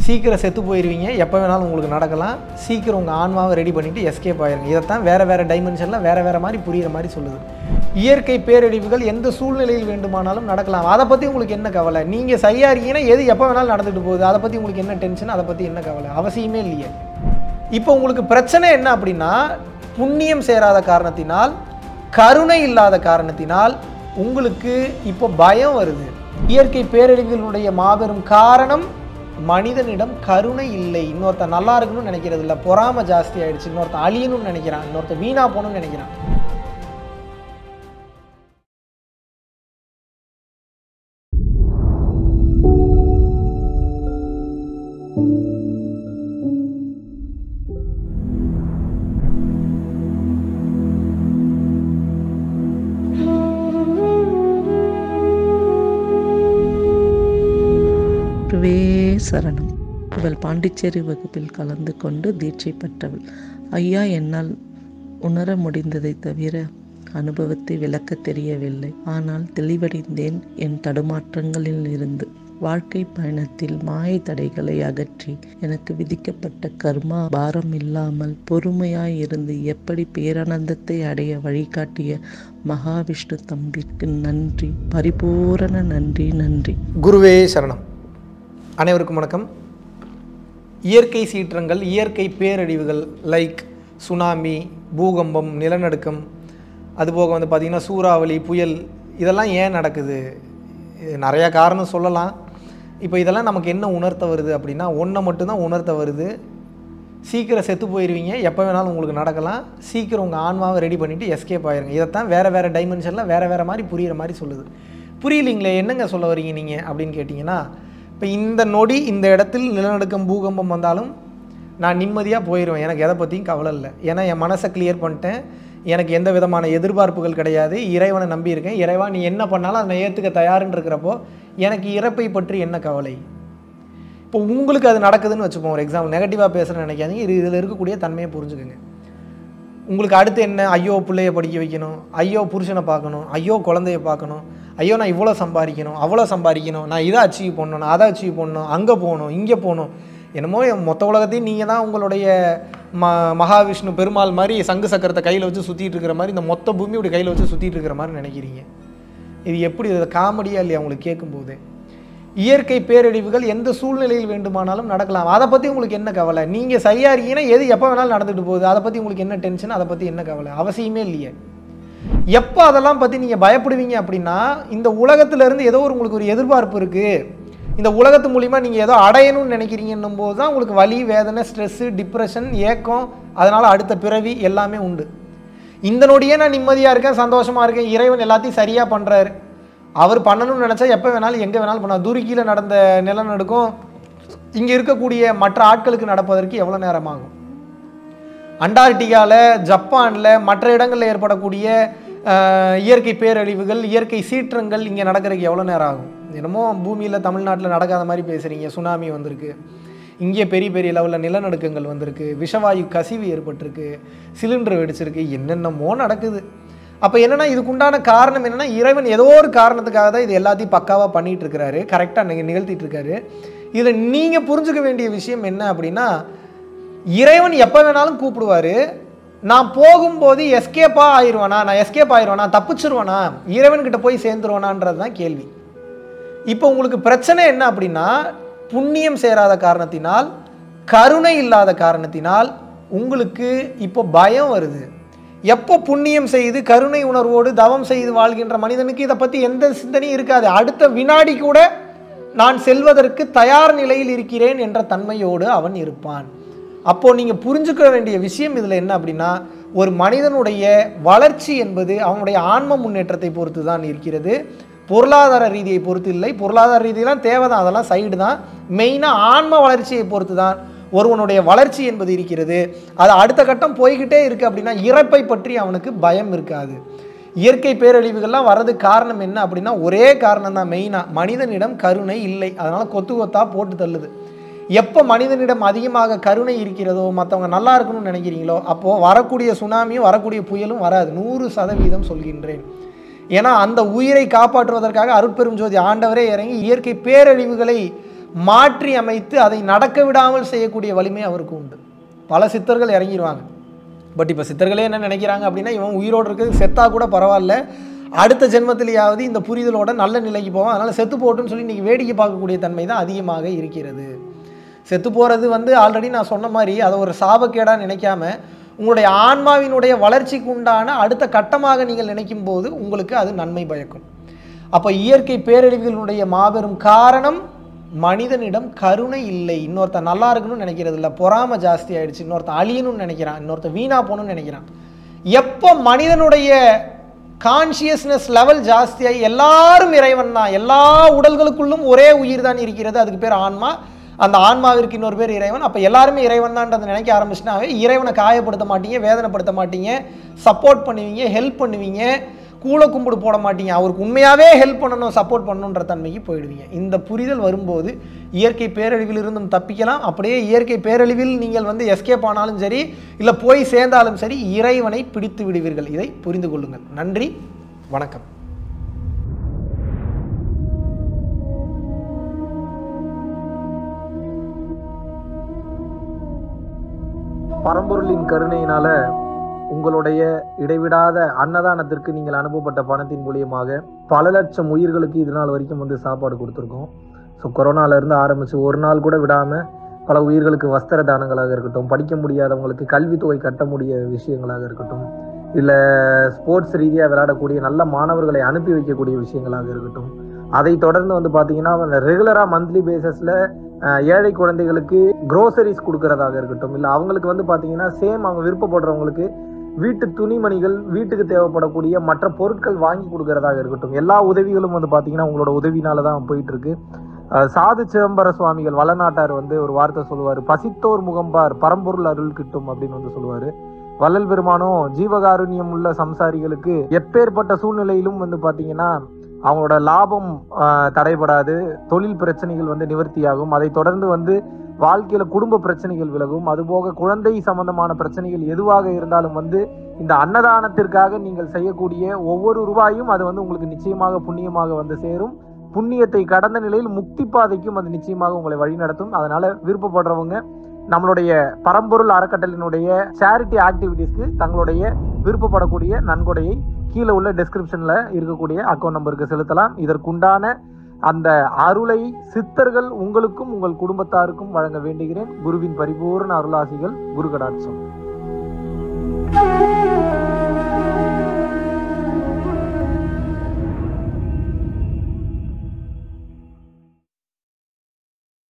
சீக்கிரம் செத்து போயிடுவீங்க எப்போ வேணாலும் உங்களுக்கு நடக்கலாம் சீக்கிரம் உங்கள் ஆன்மாவை ரெடி பண்ணிவிட்டு எஸ்கேப் ஆயிருங்க இதைத்தான் வேறு வேறு டைமென்ஷனில் வேறு வேறு மாதிரி புரிகிற மாதிரி சொல்லுது இயற்கை பேரழிவுகள் எந்த சூழ்நிலையில் வேண்டுமானாலும் நடக்கலாம் அதை பற்றி உங்களுக்கு என்ன கவலை நீங்கள் சரியாக இருக்கீங்கன்னா எது எப்போ வேணாலும் நடந்துட்டு போகுது அதை பற்றி உங்களுக்கு என்ன டென்ஷன் அதை பற்றி என்ன கவலை அவசியமே இல்லையே இப்போ உங்களுக்கு பிரச்சனை என்ன அப்படின்னா புண்ணியம் சேராத காரணத்தினால் கருணை இல்லாத காரணத்தினால் உங்களுக்கு இப்போ பயம் வருது இயற்கை பேரழிவுகளுடைய மாபெரும் காரணம் மனிதனிடம் கருணை இல்லை இன்னொருத்தன் நல்லா இருக்கணும்னு நினைக்கிறது இல்லை பொறாமை ஜாஸ்தி ஆயிடுச்சு இன்னொருத்தன் அழியணும்னு நினைக்கிறான் இன்னொருத்தன் வீணா போகணும்னு நினைக்கிறான் குருவே சரணம் இவள் பாண்டிச்சேரி வகுப்பில் கலந்து கொண்டு தீட்சை பெற்றவள் ஐயா என்னால் உணர முடிந்ததை தவிர அனுபவத்தை விளக்க தெரியவில்லை ஆனால் தெளிவடைந்தேன் என் தடுமாற்றங்களில் இருந்து வாழ்க்கை பயணத்தில் மாயை தடைகளை அகற்றி எனக்கு விதிக்கப்பட்ட கர்மா பாரம் இல்லாமல் பொறுமையாய் இருந்து எப்படி பேரானந்தத்தை அடைய வழிகாட்டிய மகாவிஷ்ணு தம்பிக்கு நன்றி பரிபூரண நன்றி நன்றி குருவே சரணம் அனைவருக்கும் வணக்கம் இயற்கை சீற்றங்கள் இயற்கை பேரழிவுகள் லைக் சுனாமி பூகம்பம் நிலநடுக்கம் அதுபோக வந்து பார்த்திங்கன்னா சூறாவளி புயல் இதெல்லாம் ஏன் நடக்குது இது நிறையா காரணம் சொல்லலாம் இப்போ இதெல்லாம் நமக்கு என்ன உணர்த்த வருது அப்படின்னா ஒன்றை மட்டும்தான் உணர்த்த வருது சீக்கிரம் செத்து போயிடுவீங்க எப்போ வேணாலும் உங்களுக்கு நடக்கலாம் சீக்கிரம் உங்கள் ஆன்மாவை ரெடி பண்ணிவிட்டு எஸ்கேப் ஆயிருங்க இதைத்தான் வேறு வேறு டைமென்ஷனில் வேறு வேறு மாதிரி புரிகிற மாதிரி சொல்லுது புரியலிங்களே என்னங்க சொல்ல வரீங்க நீங்கள் அப்படின்னு கேட்டிங்கன்னா இப்போ இந்த நொடி இந்த இடத்தில் நிலநடுக்கம் பூகம்பம் வந்தாலும் நான் நிம்மதியாக போயிடுவேன் எனக்கு எதை பற்றியும் கவலை இல்லை ஏன்னா என் மனசை கிளியர் பண்ணிட்டேன் எனக்கு எந்த விதமான எதிர்பார்ப்புகள் கிடையாது இறைவனை நம்பியிருக்கேன் இறைவா நீ என்ன பண்ணாலும் அதை ஏற்றுக்க தயாருன்னு இருக்கிறப்போ எனக்கு இறப்பை பற்றி என்ன கவலை இப்போ உங்களுக்கு அது நடக்குதுன்னு வச்சுப்போம் ஒரு எக்ஸாம்பிள் நெகட்டிவாக பேசுகிறேன்னு நினைக்காதீங்க இது இதில் இருக்கக்கூடிய தன்மையை புரிஞ்சுக்கோங்க உங்களுக்கு அடுத்து என்ன ஐயோ பிள்ளைய படிக்க வைக்கணும் ஐயோ புருஷனை பார்க்கணும் ஐயோ குழந்தைய பார்க்கணும் ஐயோ நான் இவ்வளோ சம்பாதிக்கணும் அவ்வளோ சம்பாதிக்கணும் நான் இதை அச்சீவ் பண்ணணும் நான் அதை அச்சீவ் பண்ணணும் அங்கே போகணும் இங்கே போகணும் என்னமோ என் மொத்த உலகத்தையும் நீங்கள் தான் உங்களுடைய ம மகாவிஷ்ணு பெருமாள் மாதிரி சங்கு சக்கரத்தை கையில் வச்சு சுற்றிட்டு இருக்கிற மாதிரி இந்த மொத்த பூமி இப்படி கையில் வச்சு சுற்றிட்டு இருக்கிற மாதிரி நினைக்கிறீங்க இது எப்படி இது காமெடியாக இல்லையா உங்களுக்கு கேட்கும்போது இயற்கை பேரழிவுகள் எந்த சூழ்நிலையில் வேண்டுமானாலும் நடக்கலாம் அதை பற்றி உங்களுக்கு என்ன கவலை நீங்கள் சரியாக இருக்கீங்கன்னா எது எப்போ வேணாலும் நடந்துட்டு போகுது அதை பற்றி உங்களுக்கு என்ன டென்ஷன் அதை பற்றி என்ன கவலை அவசியமே இல்லையே எப்போ அதெல்லாம் பற்றி நீங்கள் பயப்படுவீங்க அப்படின்னா இந்த உலகத்திலேருந்து ஏதோ ஒரு உங்களுக்கு ஒரு எதிர்பார்ப்பு இருக்குது இந்த உலகத்து மூலிமா நீங்கள் ஏதோ அடையணும்னு நினைக்கிறீங்கன்னும் போது தான் உங்களுக்கு வலி வேதனை ஸ்ட்ரெஸ்ஸு டிப்ரெஷன் ஏக்கம் அதனால் அடுத்த பிறவி எல்லாமே உண்டு இந்த நொடியே நான் நிம்மதியாக இருக்கேன் சந்தோஷமாக இருக்கேன் இறைவன் எல்லாத்தையும் சரியாக பண்ணுறாரு அவர் பண்ணணும்னு நினச்சா எப்போ வேணாலும் எங்கே வேணாலும் பண்ணலாம் துருக்கியில் நடந்த நிலநடுக்கம் இங்கே இருக்கக்கூடிய மற்ற ஆட்களுக்கு நடப்பதற்கு எவ்வளோ நேரம் ஆகும் அண்டார்டிகாவில் ஜப்பானில் மற்ற இடங்களில் ஏற்படக்கூடிய அஹ், இயற்கை பேரழிவுகள் இயற்கை சீற்றங்கள் இங்கே நடக்கிறதுக்கு எவ்வளோ நேரம் ஆகும் என்னமோ பூமியில் தமிழ்நாட்டில் நடக்காத மாதிரி பேசுகிறீங்க சுனாமி வந்திருக்கு இங்கே பெரிய பெரிய லெவலில் நிலநடுக்கங்கள் வந்திருக்கு விஷவாயு கசிவு ஏற்பட்டிருக்கு சிலிண்டர் வெடிச்சிருக்கு என்னென்னமோ நடக்குது அப்போ என்னன்னா இதுக்குண்டான காரணம் என்னன்னா இறைவன் ஏதோ ஒரு காரணத்துக்காக தான் இது எல்லாத்தையும் பக்காவாக பண்ணிட்டு இருக்கிறாரு கரெக்டாக நிகழ்த்திட்டு இருக்காரு இதில் நீங்கள் புரிஞ்சுக்க வேண்டிய விஷயம் என்ன அப்படின்னா இறைவன் எப்போ வேணாலும் கூப்பிடுவாரு நான் போகும்போது எஸ்கேப்பாக ஆயிடுவானா நான் எஸ்கேப் ஆயிடுவானா தப்பிச்சிருவானா இறைவன்கிட்ட போய் சேர்ந்துருவானான்றது தான் கேள்வி இப்போ உங்களுக்கு பிரச்சனை என்ன அப்படின்னா புண்ணியம் சேராத காரணத்தினால் கருணை இல்லாத காரணத்தினால் உங்களுக்கு இப்போ பயம் வருது எப்போ புண்ணியம் செய்து கருணை உணர்வோடு தவம் செய்து வாழ்கின்ற மனிதனுக்கு இதை பற்றி எந்த சிந்தனையும் இருக்காது அடுத்த வினாடி கூட நான் செல்வதற்கு தயார் நிலையில் இருக்கிறேன் என்ற தன்மையோடு அவன் இருப்பான் அப்போ நீங்க புரிஞ்சுக்க வேண்டிய விஷயம் இதுல என்ன அப்படின்னா ஒரு மனிதனுடைய வளர்ச்சி என்பது அவனுடைய ஆன்ம முன்னேற்றத்தை பொறுத்து தான் இருக்கிறது பொருளாதார ரீதியை பொறுத்து இல்லை பொருளாதார ரீதியெல்லாம் தேவைதான் அதெல்லாம் சைடு தான் மெயினாக ஆன்ம வளர்ச்சியை பொறுத்து தான் ஒருவனுடைய வளர்ச்சி என்பது இருக்கிறது அது அடுத்த கட்டம் போய்கிட்டே இருக்கு அப்படின்னா இறப்பை பற்றி அவனுக்கு பயம் இருக்காது இயற்கை பேரழிவுகள்லாம் வர்றதுக்கு காரணம் என்ன அப்படின்னா ஒரே காரணம் தான் மெயினாக மனிதனிடம் கருணை இல்லை அதனால கொத்து கொத்தா போட்டு தள்ளுது எப்போ மனிதனிடம் அதிகமாக கருணை இருக்கிறதோ மற்றவங்க நல்லா இருக்கணும்னு நினைக்கிறீங்களோ அப்போது வரக்கூடிய சுனாமியும் வரக்கூடிய புயலும் வராது நூறு சதவீதம் சொல்கின்றேன் ஏன்னா அந்த உயிரை காப்பாற்றுவதற்காக அருட்பெரும் ஜோதி ஆண்டவரே இறங்கி இயற்கை பேரழிவுகளை மாற்றி அமைத்து அதை நடக்க விடாமல் செய்யக்கூடிய வலிமை அவருக்கு உண்டு பல சித்தர்கள் இறங்கிடுவாங்க பட் இப்போ சித்தர்களே என்ன நினைக்கிறாங்க அப்படின்னா இவன் உயிரோடு இருக்கிறது செத்தா கூட பரவாயில்ல அடுத்த ஜென்மத்திலேயாவது இந்த புரிதலோட நல்ல நிலைக்கு போவான் அதனால் செத்து போட்டுன்னு சொல்லி இன்றைக்கி வேடிக்கை பார்க்கக்கூடிய தன்மை தான் அதிகமாக இருக்கிறது செத்து போகிறது வந்து ஆல்ரெடி நான் சொன்ன மாதிரி அதை ஒரு சாபக்கேடாக நினைக்காம உங்களுடைய ஆன்மாவினுடைய வளர்ச்சிக்கு உண்டான அடுத்த கட்டமாக நீங்கள் நினைக்கும் போது உங்களுக்கு அது நன்மை பயக்கும் அப்போ இயற்கை பேரழிவுகளுடைய மாபெரும் காரணம் மனிதனிடம் கருணை இல்லை இன்னொருத்தன் நல்லா இருக்கணும்னு நினைக்கிறது இல்லை பொறாமை ஜாஸ்தி ஆயிடுச்சு இன்னொருத்தன் அழியணும்னு நினைக்கிறான் இன்னொருத்தன் வீணா போகணும்னு நினைக்கிறான் எப்போ மனிதனுடைய கான்ஷியஸ்னஸ் லெவல் ஜாஸ்தியாகி எல்லாரும் இறைவன் தான் எல்லா உடல்களுக்குள்ளும் ஒரே உயிர் தான் இருக்கிறது அதுக்கு பேர் ஆன்மா அந்த ஆன்மாவிற்கு இன்னொரு பேர் இறைவன் அப்போ எல்லாருமே இறைவன் தான்றதை நினைக்க ஆரம்பிச்சுனாவே இறைவனை காயப்படுத்த மாட்டீங்க வேதனைப்படுத்த மாட்டீங்க சப்போர்ட் பண்ணுவீங்க ஹெல்ப் பண்ணுவீங்க கூல கும்பிடு போட மாட்டீங்க அவருக்கு உண்மையாகவே ஹெல்ப் பண்ணணும் சப்போர்ட் பண்ணணுன்ற தன்மைக்கு போயிடுவீங்க இந்த புரிதல் வரும்போது இயற்கை பேரழிவில் இருந்தும் தப்பிக்கலாம் அப்படியே இயற்கை பேரழிவில் நீங்கள் வந்து எஸ்கேப் ஆனாலும் சரி இல்லை போய் சேர்ந்தாலும் சரி இறைவனை பிடித்து விடுவீர்கள் இதை புரிந்து கொள்ளுங்கள் நன்றி வணக்கம் பரம்பொருளின் கருணையினால உங்களுடைய இடைவிடாத அன்னதானத்திற்கு நீங்கள் அனுப்பப்பட்ட பணத்தின் மூலியமாக பல லட்சம் உயிர்களுக்கு இது நாள் வரைக்கும் வந்து சாப்பாடு கொடுத்துருக்கோம் ஸோ கொரோனால இருந்து ஆரம்பிச்சு ஒரு நாள் கூட விடாம பல உயிர்களுக்கு வஸ்திர தானங்களாக இருக்கட்டும் படிக்க முடியாதவங்களுக்கு கல்வித்தொகை கட்ட முடிய விஷயங்களாக இருக்கட்டும் இல்லை ஸ்போர்ட்ஸ் ரீதியாக விளையாடக்கூடிய நல்ல மாணவர்களை அனுப்பி வைக்கக்கூடிய விஷயங்களாக இருக்கட்டும் அதை தொடர்ந்து வந்து பார்த்தீங்கன்னா ரெகுலராக மந்த்லி பேசிஸில் ஏழை குழந்தைகளுக்கு க்ரோசரிஸ் கொடுக்கறதாக இருக்கட்டும் இல்லை அவங்களுக்கு வந்து பார்த்தீங்கன்னா சேம் அவங்க விருப்பப்படுறவங்களுக்கு வீட்டு துணிமணிகள் வீட்டுக்கு தேவைப்படக்கூடிய மற்ற பொருட்கள் வாங்கி கொடுக்கறதாக இருக்கட்டும் எல்லா உதவிகளும் வந்து பார்த்தீங்கன்னா உங்களோட உதவினால தான் போயிட்டு இருக்கு அஹ் சாது சிதம்பர சுவாமிகள் வளநாட்டார் வந்து ஒரு வார்த்தை சொல்லுவார் பசித்தோர் முகம்பார் பரம்பொருள் அருள் கிட்டும் அப்படின்னு வந்து சொல்லுவார் வள்ளல் பெருமானும் ஜீவகாருண்யம் உள்ள சம்சாரிகளுக்கு எப்பேற்பட்ட சூழ்நிலையிலும் வந்து பார்த்தீங்கன்னா அவங்களோட லாபம் ஆஹ், தடைபடாது தொழில் பிரச்சனைகள் வந்து நிவர்த்தியாகும் அதை தொடர்ந்து வந்து வாழ்க்கையில குடும்ப பிரச்சனைகள் விலகும் அதுபோக குழந்தை சம்பந்தமான பிரச்சனைகள் எதுவாக இருந்தாலும் வந்து இந்த அன்னதானத்திற்காக நீங்கள் செய்யக்கூடிய ஒவ்வொரு ரூபாயும் அது வந்து உங்களுக்கு நிச்சயமாக புண்ணியமாக வந்து சேரும் புண்ணியத்தை கடந்த நிலையில் முக்தி பாதைக்கும் அது நிச்சயமாக உங்களை வழிநடத்தும் அதனால விருப்பப்படுறவங்க நம்மளுடைய பரம்பொருள் அறக்கட்டளினுடைய சேரிட்டி ஆக்டிவிட்டீஸ்க்கு தங்களுடைய விருப்பப்படக்கூடிய நன்கொடையை கீழே உள்ள டெஸ்கிரிப்ஷன்ல இருக்கக்கூடிய அக்கௌண்ட் நம்பருக்கு செலுத்தலாம் இதற்குண்டான அந்த அருளை சித்தர்கள் உங்களுக்கும் உங்கள் குடும்பத்தாருக்கும் வழங்க வேண்டுகிறேன் குருவின் பரிபூர்ண அருளாசிகள் குரு கடாட்சம்